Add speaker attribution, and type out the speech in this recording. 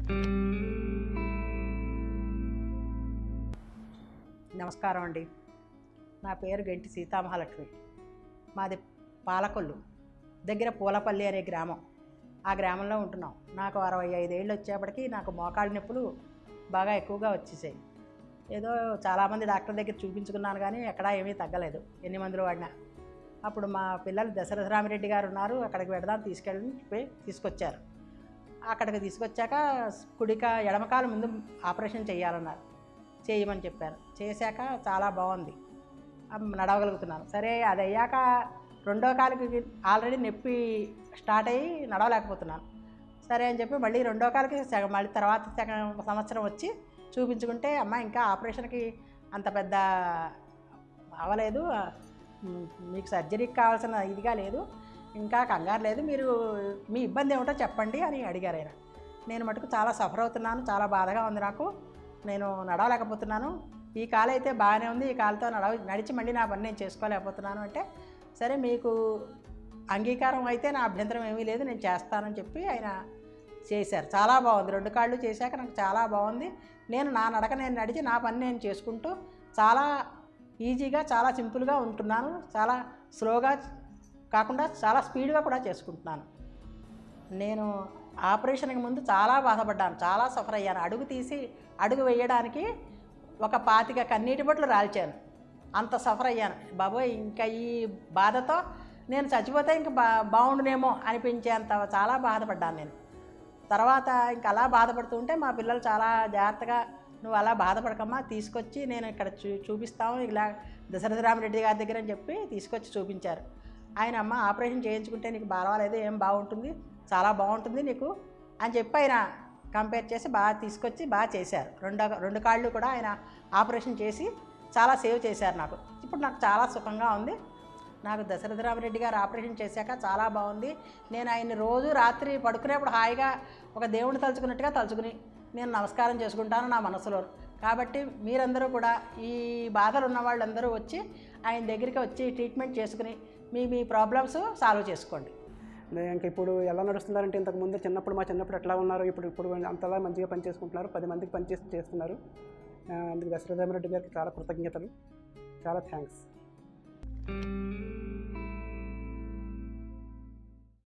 Speaker 1: నమస్కారం అండి నా పేరు గంటి సీతామహాలక్ష్మి మాది పాలకొల్లు దగ్గర పూలపల్లి అనే గ్రామం ఆ గ్రామంలో ఉంటున్నాం నాకు అరవై ఐదేళ్ళు వచ్చేప్పటికి నాకు మోకాళ్ళ నొప్పులు బాగా ఎక్కువగా వచ్చేసాయి ఏదో చాలామంది డాక్టర్ దగ్గర చూపించుకున్నాను కానీ ఎక్కడా ఏమీ తగ్గలేదు ఎన్ని మందులు వాడినా అప్పుడు మా పిల్లలు దశరథరామిరెడ్డి గారు ఉన్నారు అక్కడికి పెడదాం తీసుకెళ్ళి పోయి తీసుకొచ్చారు అక్కడికి తీసుకొచ్చాక కుడిక ఎడమకాలు ముందు ఆపరేషన్ చేయాలన్నారు చేయమని చెప్పారు చేశాక చాలా బాగుంది అమ్ నడవగలుగుతున్నాను సరే అది అయ్యాక రెండో కాలుకి ఆల్రెడీ నొప్పి స్టార్ట్ అయ్యి నడవలేకపోతున్నాను సరే అని చెప్పి మళ్ళీ రెండో కాలుకి సగం మళ్ళీ తర్వాత సగం సంవత్సరం వచ్చి చూపించుకుంటే అమ్మ ఇంకా ఆపరేషన్కి అంత పెద్ద అవ్వలేదు మ్, మీకు సర్జరీకి కావాల్సిన ఇదిగా లేదు ఇంకా కంగారు లేదు మీరు మీ ఇబ్బంది ఏమిటో చెప్పండి అని అడిగారు ఆయన నేను మటుకు చాలా సఫర్ అవుతున్నాను చాలా బాధగా ఉంది నాకు నేను నడవలేకపోతున్నాను ఈ కాలు అయితే బాగానే ఉంది ఈ కాలుతో నడవ నడిచి మళ్ళీ నా పని నేను చేసుకోలేకపోతున్నాను అంటే సరే మీకు అంగీకారం అయితే నా అభ్యంతరం ఏమీ లేదు నేను చేస్తానని చెప్పి ఆయన చేశారు చాలా బాగుంది రెండు కాళ్ళు చేశాక నాకు చాలా బాగుంది నేను నా నడక నేను నడిచి నా పని నేను చేసుకుంటూ చాలా ఈజీగా చాలా సింపుల్గా ఉంటున్నాను చాలా స్లోగా కాకుండా చాలా స్పీడ్గా కూడా చేసుకుంటున్నాను నేను ఆపరేషన్కి ముందు చాలా బాధపడ్డాను చాలా సఫర్ అయ్యాను అడుగు తీసి అడుగు వేయడానికి ఒక పాతిక కన్నీటి బొట్లు రాల్చాను అంత సఫర్ అయ్యాను బాబోయ్ ఇంకా ఈ బాధతో నేను చచ్చిపోతే ఇంకా బా బాగుండునేమో అనిపించేంత చాలా బాధపడ్డాను నేను తర్వాత ఇంకా అలా బాధపడుతూ ఉంటే మా పిల్లలు చాలా జాగ్రత్తగా నువ్వు అలా బాధపడకమ్మా తీసుకొచ్చి నేను ఇక్కడ చూ చూపిస్తాము ఇలా దశరథరామరెడ్డి గారి దగ్గర అని చెప్పి తీసుకొచ్చి చూపించారు ఆయన అమ్మ ఆపరేషన్ చేయించుకుంటే నీకు పర్వాలేదు ఏం బాగుంటుంది చాలా బాగుంటుంది నీకు అని చెప్పి ఆయన కంపేర్ చేసి బాగా తీసుకొచ్చి బాగా చేశారు రెండు రెండు కాళ్ళు కూడా ఆయన ఆపరేషన్ చేసి చాలా సేవ్ చేశారు నాకు ఇప్పుడు నాకు చాలా సుఖంగా ఉంది నాకు దశరథరామరెడ్డి గారు ఆపరేషన్ చేశాక చాలా బాగుంది నేను ఆయన్ని రోజు రాత్రి పడుకునేప్పుడు హాయిగా ఒక దేవుడిని తలుచుకున్నట్టుగా తలుచుకుని నేను నమస్కారం చేసుకుంటాను నా మనసులో కాబట్టి మీరందరూ కూడా ఈ బాధలు ఉన్న వాళ్ళందరూ వచ్చి ఆయన దగ్గరికి వచ్చి ట్రీట్మెంట్ చేసుకుని మీ మీ ప్రాబ్లమ్స్ సాల్వ్ చేసుకోండి
Speaker 2: ఇంక ఇప్పుడు ఎలా నడుస్తున్నారంటే ఇంతకు ముందు చిన్నప్పుడు మా చిన్నప్పుడు ఎట్లా ఉన్నారు ఇప్పుడు ఇప్పుడు అంతలా మంచిగా పని చేసుకుంటున్నారు పది మందికి పని చేసి చేస్తున్నారు ఆ, అందుకు దశరథరామరెడ్డి గారికి చాలా కృతజ్ఞతలు చాలా థ్యాంక్స్